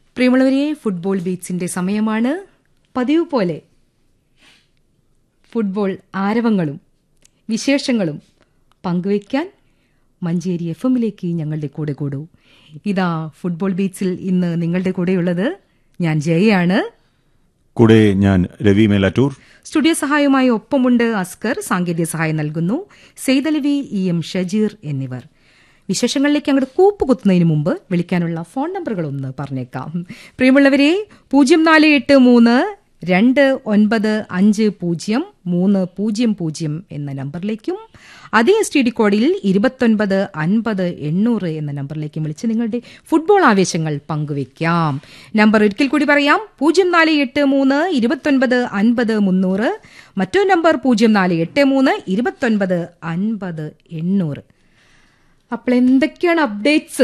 പ്രിയമുള്ളവരെ ഫുട്ബോൾ ബീറ്റ്സിന്റെ സമയമാണ് പതിവ് പോലെ ഫുട്ബോൾ ആരവങ്ങളും വിശേഷങ്ങളും പങ്കുവയ്ക്കാൻ മഞ്ചേരി എഫ് എമ്മിലേക്ക് ഞങ്ങളുടെ കൂടെ കൂടൂ ഇതാ ഫുട്ബോൾ ബീറ്റ്സിൽ ഇന്ന് നിങ്ങളുടെ കൂടെയുള്ളത് ഞാൻ ജയയാണ് കൂടെ ഞാൻ രവി മേലാറ്റൂർ സ്റ്റുഡിയോ സഹായവുമായി ഒപ്പമുണ്ട് അസ്കർ സാങ്കേതിക സഹായം നൽകുന്നു സെയ്തലവി ഇ എം ഷജീർ എന്നിവർ വിശേഷങ്ങളിലേക്ക് അങ്ങോട്ട് കൂപ്പ് കുത്തുന്നതിന് മുമ്പ് വിളിക്കാനുള്ള ഫോൺ നമ്പറുകൾ ഒന്ന് പറഞ്ഞേക്കാം പ്രിയമുള്ളവരെ പൂജ്യം നാല് എട്ട് മൂന്ന് രണ്ട് ഒൻപത് അഞ്ച് പൂജ്യം മൂന്ന് പൂജ്യം പൂജ്യം എന്ന നമ്പറിലേക്കും അതേ എസ് ടി ഡി കോഡിൽ ഇരുപത്തൊൻപത് അൻപത് എണ്ണൂറ് എന്ന നമ്പറിലേക്കും വിളിച്ച് നിങ്ങളുടെ ഫുട്ബോൾ ആവേശങ്ങൾ പങ്കുവയ്ക്കാം നമ്പർ ഒരിക്കൽ കൂടി പറയാം പൂജ്യം നാല് എട്ട് മൂന്ന് ഇരുപത്തൊൻപത് അൻപത് മുന്നൂറ് മറ്റൊരു നമ്പർ പൂജ്യം നാല് എട്ട് മൂന്ന് ഇരുപത്തൊൻപത് അൻപത് എണ്ണൂറ് അപ്പോൾ എന്തൊക്കെയാണ് അപ്ഡേറ്റ്സ്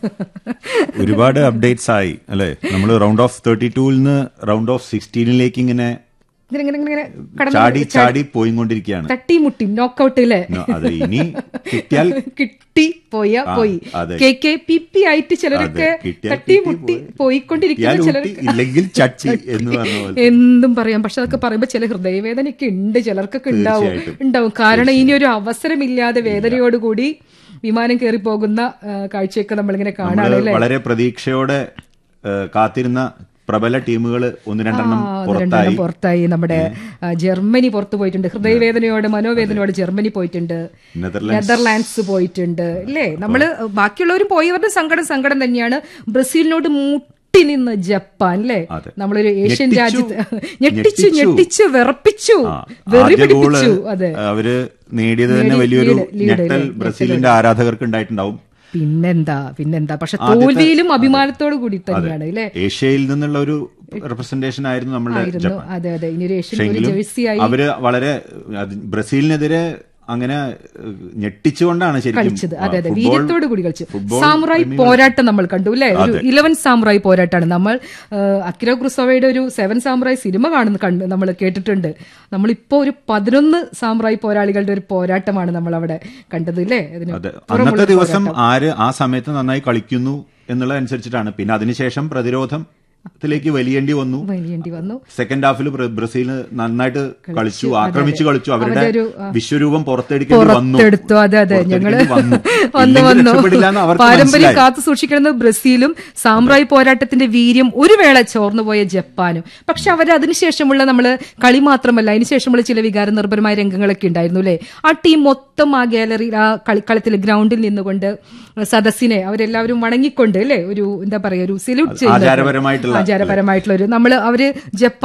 ഒരുപാട് അപ്ഡേറ്റ്സ് ആയി അല്ലെ നമ്മൾ റൗണ്ട് ഓഫ് തേർട്ടി ടൂവിൽ നിന്ന് റൗണ്ട് ഓഫ് സിക്സ്റ്റീനിലേക്ക് ഇങ്ങനെ ഇങ്ങനെ ഇങ്ങനെ ഇങ്ങനെ കടന്ന് ചാടി ചാടി പോയിക്കൊണ്ടിരിക്കുകയാണ് തട്ടിമുട്ടി നോക്കൌട്ട് അല്ലേ അത് ഇനി കിട്ടിയാൽ കിട്ടി പോയാ ആ, പോയി അതെ. കെ കെ പി പി ആയിട്ട് ചിലരൊക്കെ അതെ, കിട്ടിയാൽ തട്ടിമുട്ടി കിട്ടി, പോയിക്കൊണ്ടിരിക്കുന്ന കിട്ടിയാൽ ചിലർ ഊട്ടി, ഇല്ലെങ്കിൽ ചട്ടി എന്ന് പറഞ്ഞ പോലെ എന്തും പറയാം പക്ഷെ അതൊക്കെ പറയുമ്പോൾ ചില ഹൃദയവേദനയൊക്കെ ഉണ്ട് ചിലർക്കൊക്കെ ഉണ്ടാവും തീർച്ചയായിട്ടും. ഉണ്ടാവും കാരണം ഇനി ഒരു അവസരമില്ലാതെ വേദനയോടുകൂടി വിമാനം കയറി പോകുന്ന ആ, കാഴ്ചയൊക്കെ നമ്മളിങ്ങനെ കാണാണ് നമ്മള് അല്ലേ വളരെ പ്രതീക്ഷയോടെ ഏഹ്, കാത്തിരുന്ന പ്രബല ടീമുകൾ ഒന്ന് രണ്ടെണ്ണം ആ, അത് പുറത്തായി രണ്ടെണ്ണം പുറത്തായി നമ്മുടെ ആ, ജർമ്മനി പുറത്തു പോയിട്ടുണ്ട് ഹൃദയവേദനയോട് മനോവേദനയോട് ജർമ്മനി പോയിട്ടുണ്ട് നെതർലാൻഡ്സ് നെതർലാൻഡ്സ് പോയിട്ടുണ്ട് അല്ലേ നമ്മള് ബാക്കിയുള്ളവരും പോയവരുടെ സങ്കടം സങ്കടം തന്നെയാണ് ബ്രസീലിനോട് മുട്ടി നിന്ന് ജപ്പാൻ അല്ലേ അതെ. നമ്മളൊരു ഏഷ്യൻ ഞെട്ടിച്ചു. രാജ്യത്ത് ഞെട്ടിച്ചു ഞെട്ടിച്ചു. ഞെട്ടിച്ചു വിറപ്പിച്ചു ആ, വെറി ആദ്യ ഗോള് പിടിപ്പിച്ചു അതെ അവര് നേടിയത് തന്നെ നേടി- വലിയൊരു ലീഡ്- ലീഡ് ഞെട്ടൽ അല്ലേ? ബ്രസീലിന്റെ ആരാധകർക്ക് ഉണ്ടായിട്ടുണ്ടാവും പിന്നെന്താ പിന്നെന്താ പക്ഷെ ആദ്യത്തെ- തോൽവിയിലും അഭിമാനത്തോടു കൂടി തന്നെയാണ് അല്ലേ ഏഷ്യയിൽ നിന്നുള്ള ഒരു റെപ്രസെന്റേഷൻ ആയിരുന്നു നമ്മുടെ ആയിരുന്നു ജപ്പാൻ അതെ അതെ ഇനി ഒരു ഏഷ്യൻ ഒരു പക്ഷെങ്കിലും ജേഴ്സി ആയി അവര് വളരെ അത് ബ്രസീലിനെതിരെ അങ്ങനെ ഏഹ്, ഞെട്ടിച്ചുകൊണ്ടാണ് ശരിക്കും കളിച്ചത് അതെ അതെ ഫുട്ബോൾ- വീര്യത്തോടു കൂടി കളിച്ചു ഫുട്ബോൾ സാമുറായി പ്രേമികൾ- പോരാട്ടം നമ്മൾ കണ്ടു അല്ലേ ഒരു ഇലവൻ സാമുറായി പോരാട്ടമാണ് നമ്മൾ ഏഹ്, അക്കിരോ ക്രിസോവയുടെ ഒരു സെവൻ സാമുറായി സിനിമ കാണുന്ന കണ്ട് നമ്മൾ കേട്ടിട്ടുണ്ട് നമ്മളിപ്പോ ഒരു പതിനൊന്ന് സാമുറായി പോരാളികളുടെ ഒരു പോരാട്ടമാണ് നമ്മൾ അവിടെ കണ്ടത് അല്ലേ അതിന് അതെ പുറമുള്ള അന്നത്തെ ദിവസം പോരാട്ടം. ആര് ആ സമയത്ത് നന്നായി കളിക്കുന്നു എന്നുള്ളതനുസരിച്ചിട്ടാണ് പിന്നെ അതിനുശേഷം പ്രതിരോധം ത്തിലേക്ക് വലിയേണ്ടി വന്നു വലിയേണ്ടി വന്നു സെക്കൻഡ് ഹാഫിൽ ബ്രസീൽ നന്നായിട്ട് കളിച്ചു ആക്രമിച്ചു കളിച്ചു അവരുടെ അവരുടെ ഒരു, ആ, വിശ്വരൂപം പുറത്തെടുക്കേണ്ടി വന്നു പുറത്തെടുത്തു അതെ അതെ ഞങ്ങള് പുറത്തെടുക്കേണ്ടി വന്നു വന്നു ഇല്ലെങ്കിൽ വന്നു രക്ഷപ്പെടില്ലാന്ന് അവർക്ക് പാരമ്പര്യം മനസ്സിലായി. കാത്തു സൂക്ഷിക്കുന്നത് ബ്രസീലും സാമ്രായി പോരാട്ടത്തിന്റെ വീര്യം ഒരു വേള ചോർന്നുപോയ ജപ്പാനും പക്ഷെ അവർ അതിനുശേഷമുള്ള നമ്മള് കളി മാത്രമല്ല അതിനുശേഷമുള്ള ചില വികാര നിർഭരമായ രംഗങ്ങളൊക്കെ ഉണ്ടായിരുന്നു അല്ലെ ആ ടീം മൊത്തം ആ ഗാലറി ആ കളി കളത്തിൽ ഗ്രൗണ്ടിൽ നിന്നുകൊണ്ട് സദസ്സിനെ അവരെല്ലാവരും വണങ്ങിക്കൊണ്ട് അല്ലേ ഒരു എന്താ പറയാ ഒരു സല്യൂട്ട് ചെയ്യുന്നത് ആചാരപരമായിട്ടുള്ള ആചാരപരമായിട്ടുള്ള ഒരു നമ്മള് അവര് ജപ്പാൻ